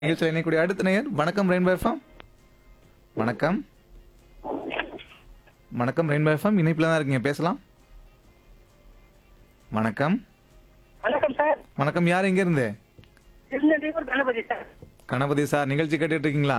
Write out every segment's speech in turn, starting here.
நிகழ்ச்சியில் இணையக்கூடிய அடுத்த நேயர் வணக்கம் ரெயின்போ எஃப்எம் வணக்கம் வணக்கம் ரெயின்போ எஃப்எம் இணைப்பில் தான் இருக்கீங்க பேசலாம் வணக்கம் வணக்கம் சார் வணக்கம் யார் எங்க இருந்து திருநெல்வேலூர் கணபதி சார் கணபதி சார் நிகழ்ச்சி கேட்டுட்டு இருக்கீங்களா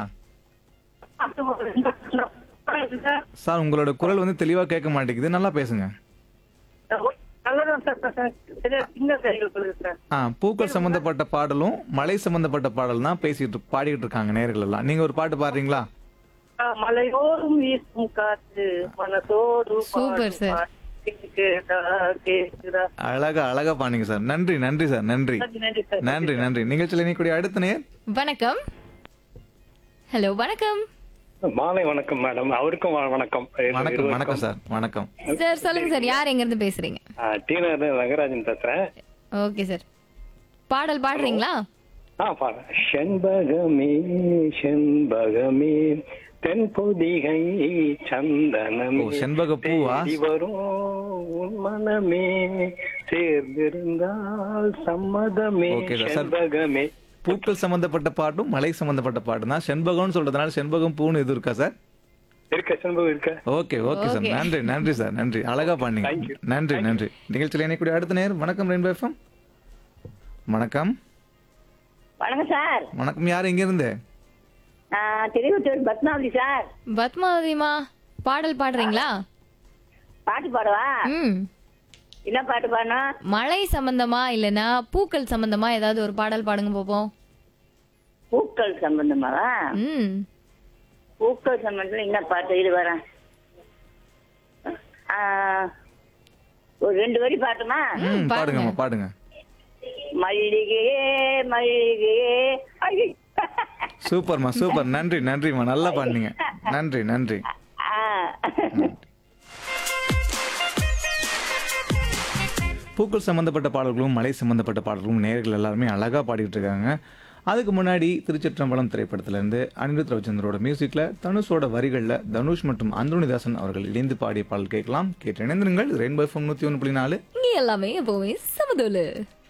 சார் சார் உங்களோட குரல் வந்து தெளிவா கேட்க மாட்டேங்குது நல்லா பேசுங்க நல்லதான் சார் சார் சரி சின்ன கைகள் சொல்லுங்க சார் ஆ பூக்கள் சம்பந்தப்பட்ட பாடலும் மலை சம்பந்தப்பட்ட பாடல் தான் பேசிட்டு பாடிட்டு இருக்காங்க நேர்கள் எல்லாம் நீங்க ஒரு பாட்டு பாடுறீங்களா ஆ, மலையோரும் வீசும் காத்து மனசோடு சூப்பர் சார். கேக்குதா கேக்குதா அழகா அழகா பாடுங்க சார் நன்றி நன்றி சார் நன்றி நன்றி சார் நன்றி நன்றி நிகழ்ச்சியில் இணையக்கூடிய அடுத்த நேயர் வணக்கம் ஹலோ வணக்கம் மாலை வணக்கம் மேடம் அவருக்கும் வ- வணக்கம் வணக்கம் வணக்கம் சார் வணக்கம் சார் சொல்லுங்க சார் யார் எங்க இருந்து பேசுறீங்க டீனர் ரங்கராஜன் பேசுறேன் ஓகே சார் பாடல் பாடுறீங்களா ஆ பாரு செண்பகமே செண்பகமே தென்பொதிகை சந்தனமே ஓ, செண்பக பூவா? தேடி வரும் உன் மனமே சேர்ந்திருந்தால் சம்மதமே ஓகே சார். சார். செண்பகமே பூக்கள் சம்பந்தப்பட்ட பாட்டும் மலை சம்பந்தப்பட்ட பாட்டும் தான் செண்பகம்னு சொல்றதுனால செண்பகம் பூன்னு இது இருக்கா சார் இருக்க செண்பகம் இருக்க ஓகே ஓகே சார் Okay. நன்றி நன்றி சார் நன்றி அழகா Thank பாடுங்க you. நன்றி நன்றி நிகழ்ச்சியில் இணையக்கூடிய அடுத்த நேர் வணக்கம் ரெயின்போ எஃப்எம் வணக்கம் வணக்கம் சார் வணக்கம் யார் எங்க இருந்து நான் திருவத்தூர் பத்மாவதி சார் பத்மாவதிமா பாடல் பாடுறீங்களா பாட்டு பாடவா ம் என்ன பாட்டு பாடணும் மழை சம்பந்தமா இல்லனா பூக்கள் சம்பந்தமா ஏதாவது ஒரு பாடல் பாடுங்க பாப்போம் பூக்கள் சம்பந்தமாவா ம் பூக்கள் சம்பந்தம் என்ன பாட்டு இது வரேன் ஆ, ஒரு ரெண்டு வரி பாட்டுமா ம் பாடுங்க. பாடுங்கம்மா பாடுங்க மல்லிகையே மல்லிகையே ஐயோ. சூப்பர்மா சூப்பர் நன்றி நன்றிம்மா நல்லா பாடுனீங்க நன்றி நன்றி ஆ. பூக்கள் சம்பந்தப்பட்ட பாடல்களும் மலை சம்பந்தப்பட்ட பாடல்களும் நேர்கள் எல்லாருமே அழகா பாடிட்டு இருக்காங்க அதுக்கு முன்னாடி திருச்சிற்றம்பலம் திரைப்படத்திலிருந்து அனிருத் ரவிச்சந்திரோட மியூசிக்ல தனுஷோட வரிகள்ல தனுஷ் மற்றும் அந்தோணிதாசன் அவர்கள் இணைந்து பாடிய பாடல் கேட்கலாம் கேட்டு இணைந்திருங்கள் ரெயின்போ எஃப்எம் நூத்தி ஒன்று புள்ளி நாலு இங்க எல்லாமே எப்பவுமே சமதோலு